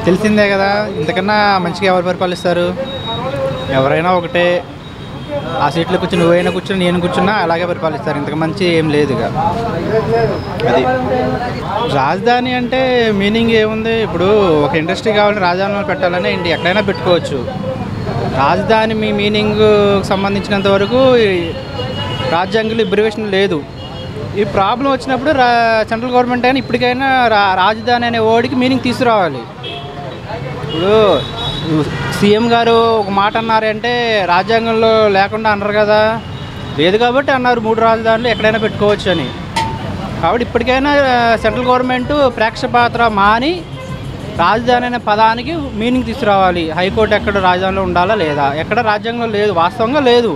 తెలిసిందే కదా ఇంతకన్నా మంచిగా ఎవరు పరిపాలిస్తారు ఎవరైనా ఒకటే ఆ సీట్లో కూర్చుని నువ్వైనా కూర్చుని నేను కూర్చున్నా అలాగే పరిపాలిస్తారు ఇంతకు మంచి ఏం లేదు ఇక అది రాజధాని అంటే మీనింగ్ ఏముంది ఇప్పుడు ఒక ఇండస్ట్రీ కావాలంటే రాజధానిలో పెట్టాలని ఏంటి ఎక్కడైనా పెట్టుకోవచ్చు రాజధాని మీ మీనింగ్ సంబంధించినంత వరకు ఈ రాజ్యాంగంలో ఇబ్రివేషన్ లేదు ఈ ప్రాబ్లం వచ్చినప్పుడు రా సెంట్రల్ గవర్నమెంట్ అయినా ఇప్పటికైనా రా రాజధాని అనే వర్డ్కి మీనింగ్ తీసుకురావాలి ఇప్పుడు సీఎం గారు ఒక మాట అన్నారంటే రాజ్యాంగంలో లేకుండా అన్నారు కదా లేదు కాబట్టి అన్నారు మూడు రాజధానులు ఎక్కడైనా పెట్టుకోవచ్చు అని కాబట్టి ఇప్పటికైనా సెంట్రల్ గవర్నమెంట్ ప్రేక్షపాత్ర మాని రాజధాని అనే పదానికి మీనింగ్ తీసుకురావాలి హైకోర్టు ఎక్కడ రాజధానిలో ఉండాలా లేదా ఎక్కడ రాజ్యాంగంలో లేదు వాస్తవంగా లేదు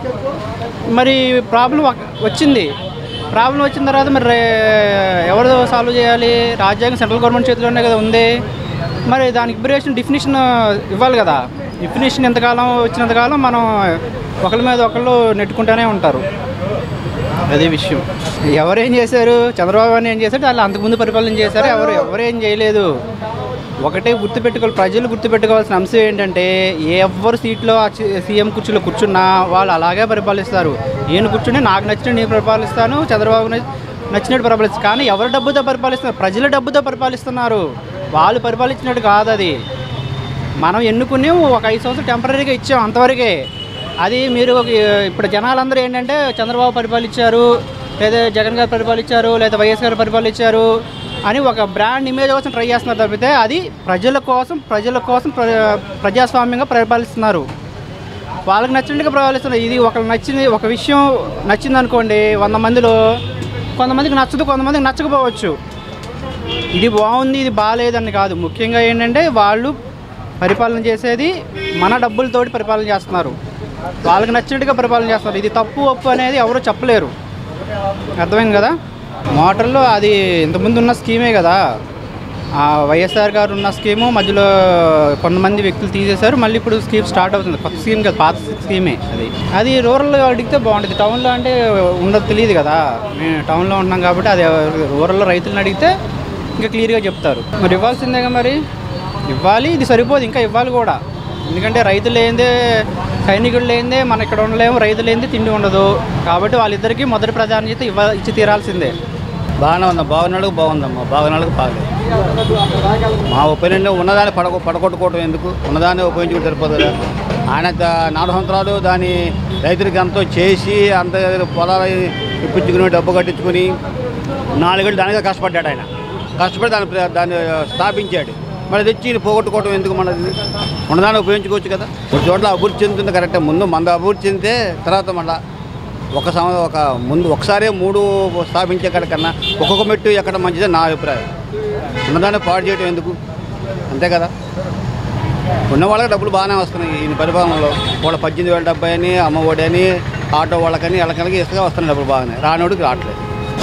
మరి ప్రాబ్లం వచ్చింది ప్రాబ్లం వచ్చిన తర్వాత మరి రే- ఎవరు సాల్వ్ చేయాలి రాజ్యాంగం సెంట్రల్ గవర్నమెంట్ చేతిలోనే కదా ఉంది మరి దానికి ఇబ్రేషన్ డిఫినేషన్ ఇవ్వాలి కదా డిఫినేషన్ ఎంతకాలం వచ్చినంతకాలం మనం ఒకరి మీద ఒకళ్ళు నెట్టుకుంటూనే ఉంటారు అదే విషయం ఎవరేం చేశారు చంద్రబాబు అని ఏం చేశారు వాళ్ళు అంతకుముందు పరిపాలన చేశారు ఎవరు ఎవరేం చేయలేదు ఒకటే గుర్తుపెట్టుకోవాలి ప్రజలు గుర్తుపెట్టుకోవాల్సిన అంశం ఏంటంటే ఎవరు సీట్లో ఆ చి- సీఎం కుర్చీలో కూర్చున్నా వాళ్ళు అలాగే పరిపాలిస్తారు నేను కూర్చుని నాకు నచ్చినట్టు నేను పరిపాలిస్తాను చంద్రబాబు న- నచ్చినట్టు పరిపాలిస్తాను కానీ ఎవరి డబ్బుతో పరిపాలిస్తున్నారు ప్రజల డబ్బుతో పరిపాలిస్తున్నారు వాళ్ళు పరిపాలించినట్టు కాదు అది మనం ఎన్నుకుని ఒక ఐదు సంవత్సరాలు టెంపరీగా ఇచ్చాం అంతవరకే అది మీరు ఒక- ఇప్పుడు జనాలందరూ ఏంటంటే చంద్రబాబు పరిపాలించారు లేదా జగన్ గారు పరిపాలించారు లేదా వైఎస్ గారు పరిపాలించారు అని ఒక బ్రాండ్ ఇమేజ్ కోసం ట్రై చేస్తున్నారు తప్పితే అది ప్రజల కోసం ప్రజల కోసం ప్ర- ప్రజాస్వామ్యంగా పరిపాలిస్తున్నారు వాళ్ళకి నచ్చినట్టుగా పరిపాలిస్తున్నారు ఇది ఒకరు నచ్చింది ఒక విషయం నచ్చింది అనుకోండి వంద మందిలో కొంతమందికి నచ్చదు కొంతమందికి నచ్చకపోవచ్చు ఇది బాగుంది ఇది బాగాలేదని కాదు ముఖ్యంగా ఏంటంటే వాళ్ళు పరిపాలన చేసేది మన డబ్బులతోటి పరిపాలన చేస్తున్నారు వాళ్ళకి నచ్చినట్టుగా పరిపాలన చేస్తున్నారు ఇది తప్పు ఒప్పు అనేది ఎవరు చెప్పలేరు అర్థమైంది కదా మోటార్లో అది ఇంతకుముందు ఉన్న స్కీమే కదా ఆ వైఎస్ఆర్ గారు ఉన్న స్కీము మధ్యలో కొంతమంది వ్యక్తులు తీసేశారు మళ్ళీ ఇప్పుడు స్కీమ్ స్టార్ట్ అవుతుంది కొత్త స్కీమ్ కదా పాత స్కీమే అది అది రూరల్లో అడిగితే బాగుంటుంది టౌన్లో అంటే ఉండదు తెలియదు కదా మేము టౌన్లో ఉంటున్నాం కాబట్టి అది రూరల్లో రైతులను అడిగితే ఇంకా క్లియర్గా చెప్తారు మరి ఇవ్వాల్సిందేగా మరి ఇవ్వాలి ఇది సరిపోదు ఇంకా ఇవ్వాలి కూడా ఎందుకంటే రైతులు లేనిదే సైనికులు లేనిదే మన ఇక్కడ ఉండలేము రైతులు లేనిదే తిండి ఉండదు కాబట్టి వాళ్ళిద్దరికీ మొదటి ప్రాధాన్యత ఇవ్వ ఇచ్చి తీరాల్సిందే బాగానే ఉందా బాగున్నాళ్ళకి బాగుందమ్మా బాగున్నాళ్ళకి బాగలేదు మా ఒపీనియన్ ఉన్నదాన్ని పడగొ పడగొట్టుకోవటం ఎందుకు ఉన్నదాన్ని ఉపయోగించుకుంటే సరిపోదు కదా ఆయన ద- నాలుగు సంవత్సరాలు దాన్ని రైతులకి ఎంతో చేసి అంత పొలాలు ఇప్పించుకుని డబ్బు కట్టించుకుని నాలుగేళ్ళు దానిగా కష్టపడ్డాడు ఆయన కష్టపడి దాన్ని ప్ర- దాన్ని స్థాపించాడు మరి తెచ్చి ఈయన పోగొట్టుకోవటం ఎందుకు మనది ఉన్నదాన్ని ఉపయోగించుకోవచ్చు కదా ఒక చోట్ల అభివృద్ధి చెందుతుంది కరెక్టే ముందు మంద అభివృద్ధి చెందితే తర్వాత మళ్ళీ ఒక సం ఒక ముందు ఒకసారే మూడు స్థాపించే కన్నా ఒక్కొక్క మెట్టు ఎక్కడ మంచిదని నా అభిప్రాయం ఉన్నదాన్ని పాడు చేయడం ఎందుకు అంతే కదా ఉన్న వాళ్ళకి డబ్బులు బాగానే వస్తున్నాయి ఈ పరిపాలనలో వాళ్ళ పద్దెనిమిది వేల డెబ్బై అని అమ్మఒడి అని ఆటో వాళ్ళకని వాళ్ళకని ఇసుగా వస్తున్నాయి డబ్బులు బాగానే రానోడికి రావట్లేదు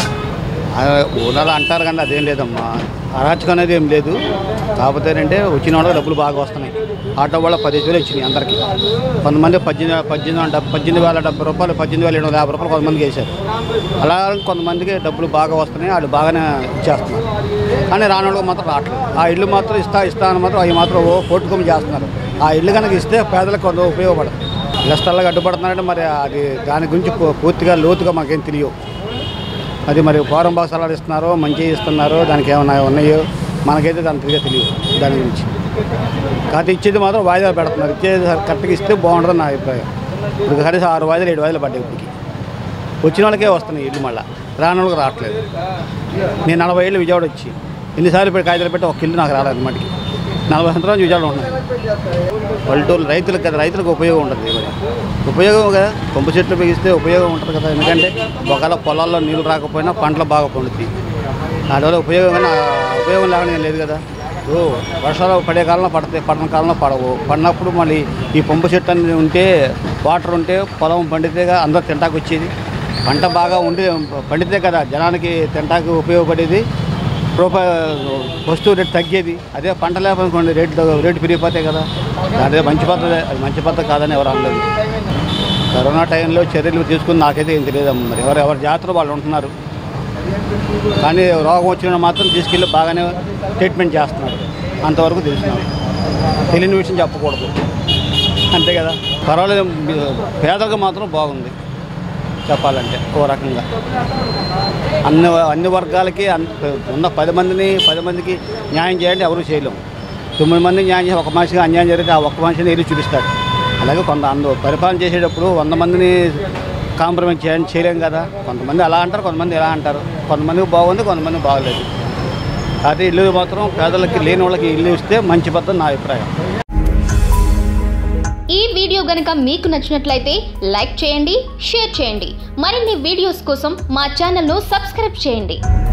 ఊళ్ళలో అంటారు కానీ అదేం లేదమ్మా అరాచకం అనేది ఏం లేదు కాకపోతే ఏంటంటే వచ్చిన వాళ్ళకి డబ్బులు బాగా వస్తున్నాయి ఆటో వాళ్ళ పదిహేను వేలు వచ్చినాయి అందరికీ కొంతమంది పద్దెనిమిది పద్దెనిమిది వందల డెబ్బై పద్దెనిమిది వేల డెబ్బై రూపాయలు పద్దెనిమిది వేల ఏడు వందల యాభై రూపాయలు కొంతమందికి వేశారు అలా కొంతమందికి డబ్బులు బాగా వస్తున్నాయి వాళ్ళు బాగానే ఇచ్చేస్తున్నారు కానీ రానోళ్ళకి మాత్రం రావట్లేదు ఆ ఇల్లు మాత్రం ఇస్తా ఇస్తా అని మాత్రం అవి మాత్రం ఓ కొట్టుకొని చేస్తున్నారు ఆ ఇల్లు కనుక ఇస్తే పేదలకు కొంత ఉపయోగపడదు ఇళ్ళ స్థలాలకు అడ్డుపడుతున్నారంటే మరి అది దాని గురించి పూ- పూర్తిగా లోతుగా మాకేం తెలియవు అది మరి ఫారం బాక్స్ స్థలాలు ఇస్తున్నారో మంచి ఇస్తున్నారో దానికి ఏమైనా ఉన్నాయో మనకైతే దాని తిరిగి తెలియదు దాని గురించి కాకపోతే ఇచ్చేది మాత్రం వాయిదాలు పెడుతున్నారు ఇచ్చేది కరెక్ట్గా ఇస్తే బాగుంటుందని నా అభిప్రాయం ఇప్పుడు కనీసం ఆరు వాయిదాలు ఏడు వాయిదాలు పడ్డాయి ఇప్పటికి వచ్చిన వాళ్ళకే వస్తున్నాయి ఇల్లు మళ్ళీ రాని వాళ్ళకి రావట్లేదు నేను నలభై ఏళ్ళు విజయవాడ వచ్చి ఎన్నిసార్లు పెట్టి కాగితాలు పెట్టి ఒక ఇల్లు నాకు రాలేదు మటుకి నలభై సంవత్సరాలు విజయవాడ ఉంటున్నాను పల్లెటూరు రైతులకు కదా రైతులకు ఉపయోగం ఉంటుంది ఇది. ఉపయోగం కదా పంపు చెట్లు బిగిస్తే ఉపయోగం ఉంటుంది కదా ఎందుకంటే ఒకవేళ పొలాల్లో నీళ్ళు రాకపోయినా పంటలు బాగా పండుతాయి దానివల్ల ఉపయోగం కానీ ఆ ఉపయోగం లేకుండా ఏం లేదు కదా ఓ వర్షాలు పడే కాలంలో పడతాయి పడని కాలంలో పడవు పడినప్పుడు మళ్ళీ ఈ పంపు చెట్టు అనేది ఉంటే వాటర్ ఉంటే పొలం పండితేగా అందరూ తింటాకు వచ్చేది పంట బాగా ఉండి పండితే కదా జనానికి తింటాకు ఉపయోగపడేది రూపాయి వస్తువు రేటు తగ్గేది అదే పంట లేకపోతే రేటు రేటు పెరిగిపోతాయి కదా అదే మంచి పద్ధతి అది మంచి పద్ధతి కాదని ఎవరు అనలేదు కరోనా టైంలో చర్యలు తీసుకుని నాకైతే ఏం తెలియదు మరి ఎవరు ఎవరి జాతర వాళ్ళు ఉంటున్నారు కానీ రోగం వచ్చిన మాత్రం తీసుకెళ్ళి బాగానే ట్రీట్మెంట్ చేస్తున్నారు అంతవరకు తెలుసు నాకు తెలియని విషయం చెప్పకూడదు అంతే కదా పర్వాలేదు పేదలకు మాత్రం బాగుంది చెప్పాలంటే ఓ రకంగా అన్ని అన్ని వర్గాలకి అన్- ఉన్న పది మందిని పది మందికి న్యాయం చేయండి ఎవరు చేయలేము తొమ్మిది మంది న్యాయం చేసి ఒక మనిషికి అన్యాయం జరిగితే ఆ ఒక్క మనిషిని వెళ్ళి చూపిస్తాడు అలాగే కొంత అందు పరిపాలన చేసేటప్పుడు వంద మందిని కాంప్రమైజ్ చేయండి చేయలేం కదా కొంతమంది అలా అంటారు కొంతమంది ఇలా అంటారు కొంతమందికి బాగుంది కొంతమందికి బాగలేదు అదే ఇల్లు మాత్రం పేదలకి లేని వాళ్ళకి ఇల్లు ఇస్తే మంచి పద్ధతి నా అభిప్రాయం ఈ వీడియో గనక మీకు నచ్చినట్లయితే లైక్ చేయండి షేర్ చేయండి మరిన్ని వీడియోస్ కోసం మా ఛానల్ను సబ్స్క్రైబ్ చేయండి